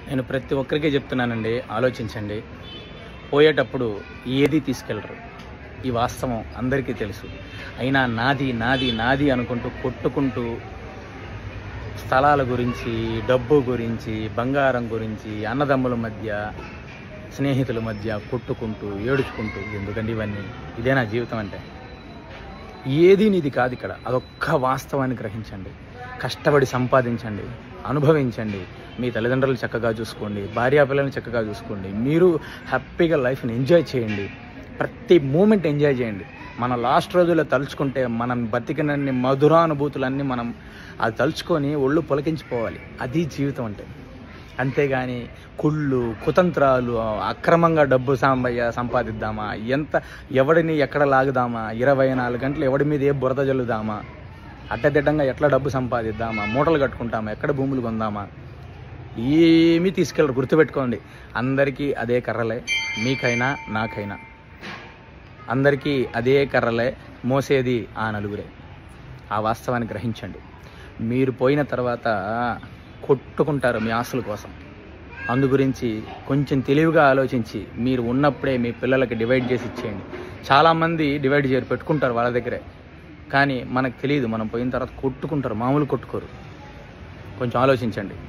నేను ప్రతి ఒక్కరికి చెప్తున్నానండి ఆలోచించండి పోయేటప్పుడు ఏది తీసుకెళ్ళరు ఈ వాస్తవం అందరికీ తెలుసు అయినా నాది నాది నాది అనుకుంటూ కొట్టుకుంటూ స్థలాల గురించి డబ్బు గురించి బంగారం గురించి అన్నదమ్ముల మధ్య స్నేహితుల మధ్య కొట్టుకుంటూ ఏడుచుకుంటూ ఎందుకండి ఇవన్నీ ఇదే నా జీవితం అంటే ఏది నీది కాదు ఇక్కడ అదొక్క వాస్తవాన్ని గ్రహించండి కష్టపడి సంపాదించండి అనుభవించండి మీ తల్లిదండ్రులు చక్కగా చూసుకోండి భార్యా పిల్లల్ని చక్కగా చూసుకోండి మీరు హ్యాపీగా లైఫ్ని ఎంజాయ్ చేయండి ప్రతి మూమెంట్ ఎంజాయ్ చేయండి మన లాస్ట్ రోజుల్లో తలుచుకుంటే మనం బతికినన్ని మధురానుభూతులన్నీ మనం అది తలుచుకొని ఒళ్ళు పొలకించిపోవాలి అది జీవితం అంటే అంతేగాని కుళ్ళు కుతంత్రాలు అక్రమంగా డబ్బు సాంబయ్య సంపాదిద్దామా ఎంత ఎవడిని ఎక్కడ లాగుదామా ఇరవై నాలుగు గంటలు ఎవడి మీద ఏ బురద జల్లుదామా అడ్డదిడ్డంగా ఎట్లా డబ్బు సంపాదిద్దామా మూటలు కట్టుకుంటామా ఎక్కడ భూములు కొందామా ఏమీ తీసుకెళ్ళరు గుర్తుపెట్టుకోండి అందరికీ అదే కర్రలే మీకైనా నాకైనా అందరికీ అదే కర్రలే మోసేది ఆ నలుగురే ఆ వాస్తవాన్ని గ్రహించండి మీరు పోయిన తర్వాత కొట్టుకుంటారు మీ ఆస్తుల కోసం అందు గురించి కొంచెం తెలివిగా ఆలోచించి మీరు ఉన్నప్పుడే మీ పిల్లలకి డివైడ్ చేసి ఇచ్చేయండి చాలామంది డివైడ్ చేయరు పెట్టుకుంటారు వాళ్ళ దగ్గరే కానీ మనకు తెలియదు మనం పోయిన తర్వాత కొట్టుకుంటారు మామూలు కొట్టుకోరు కొంచెం ఆలోచించండి